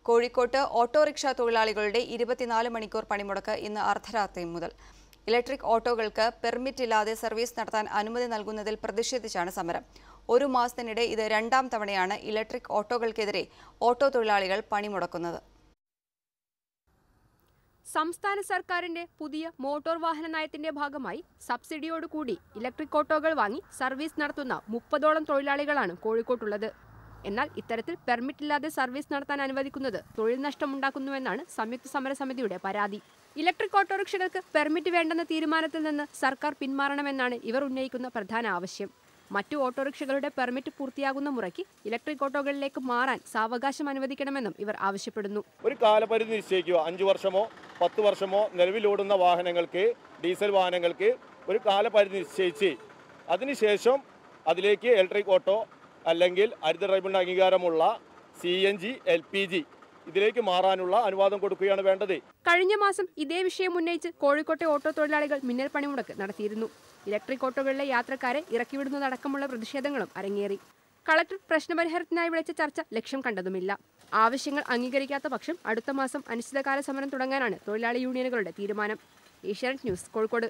കോഴിക്കോട്ട് ഓട്ടോറിക്ഷ തൊഴിലാളികളുടെ ഇരുപത്തിനാല് മണിക്കൂർ പണിമുടക്ക് ഇന്ന് അർദ്ധരാത്രി മുതൽ ഇലക്ട്രിക് ഓട്ടോകൾക്ക് പെർമിറ്റ് ഇല്ലാതെ സർവീസ് നടത്താൻ അനുമതി നൽകുന്നതിൽ പ്രതിഷേധിച്ചാണ് സമരം ഒരു മാസത്തിനിടെ ഇത് രണ്ടാം തവണയാണ് ഇലക്ട്രിക് ഓട്ടോകൾക്കെതിരെ ഓട്ടോ തൊഴിലാളികൾ പണിമുടക്കുന്നത് സംസ്ഥാന സർക്കാരിന്റെ പുതിയ മോട്ടോർ വാഹന നയത്തിന്റെ ഭാഗമായി സബ്സിഡിയോടുകൂടി ഇലക്ട്രിക് ഓട്ടോകൾ വാങ്ങി സർവീസ് നടത്തുന്ന മുപ്പതോളം തൊഴിലാളികളാണ് കോഴിക്കോട്ടുള്ളത് എന്നാൽ ഇത്തരത്തിൽ പെർമിറ്റ് ഇല്ലാതെ സർവീസ് നടത്താൻ അനുവദിക്കുന്നത് തൊഴിൽ നഷ്ടമുണ്ടാക്കുന്നുവെന്നാണ് സംയുക്ത സമരസമിതിയുടെ പരാതി ഇലക്ട്രിക് ഓട്ടോറിക്ഷകൾക്ക് പെർമിറ്റ് വേണ്ടെന്ന തീരുമാനത്തിൽ നിന്ന് സർക്കാർ പിന്മാറണമെന്നാണ് ഇവർ ഉന്നയിക്കുന്ന പ്രധാന ആവശ്യം മറ്റു ഓട്ടോറിക്ഷകളുടെ പെർമിറ്റ് പൂർത്തിയാകുന്ന മുറയ്ക്ക് ഇലക്ട്രിക് ഓട്ടോകളിലേക്ക് മാറാൻ സാവകാശം അനുവദിക്കണമെന്നും ഇവർ ആവശ്യപ്പെടുന്നു ഒരു കാലപരിധി നിശ്ചയിക്കുക അഞ്ച് വർഷമോ പത്ത് വർഷമോ നിലവിലോടുന്ന വാഹനങ്ങൾക്ക് ഡീസൽ വാഹനങ്ങൾക്ക് ഒരു കാലപരിധി നിശ്ചയിച്ച് അതിനുശേഷം അതിലേക്ക് ഇലക്ട്രിക് ഓട്ടോ അല്ലെങ്കിൽ ഹരിത ട്രൈബ്യൂണൽ അംഗീകാരമുള്ള C N G L P G ഇതിലേക്ക് മാറാനുള്ള അനുവാദം കൊടുക്കുകയാണ് വേണ്ടത് കഴിഞ്ഞ മാസം ഇതേ വിഷയം ഉന്നയിച്ച് കോഴിക്കോട്ടെ ഓട്ടോ തൊഴിലാളികൾ മിന്നൽ പണിമുടക്ക് നടത്തിയിരുന്നു ഇലക്ട്രിക് ഓട്ടോകളിലെ യാത്രക്കാരെ ഇറക്കിവിടുന്നതടക്കമുള്ള പ്രതിഷേധങ്ങളും അരങ്ങേറി കളക്ടർ പ്രശ്നപരിഹാരത്തിനായി വിളിച്ച ചർച്ച ലക്ഷ്യം കണ്ടതുമില്ല ആവശ്യങ്ങൾ അംഗീകരിക്കാത്ത പക്ഷം അടുത്ത മാസം അനിശ്ചിതകാല സമരം തുടങ്ങാനാണ് തൊഴിലാളി യൂണിയനുകളുടെ തീരുമാനം ഏഷ്യാനെറ്റ് ന്യൂസ് കോഴിക്കോട്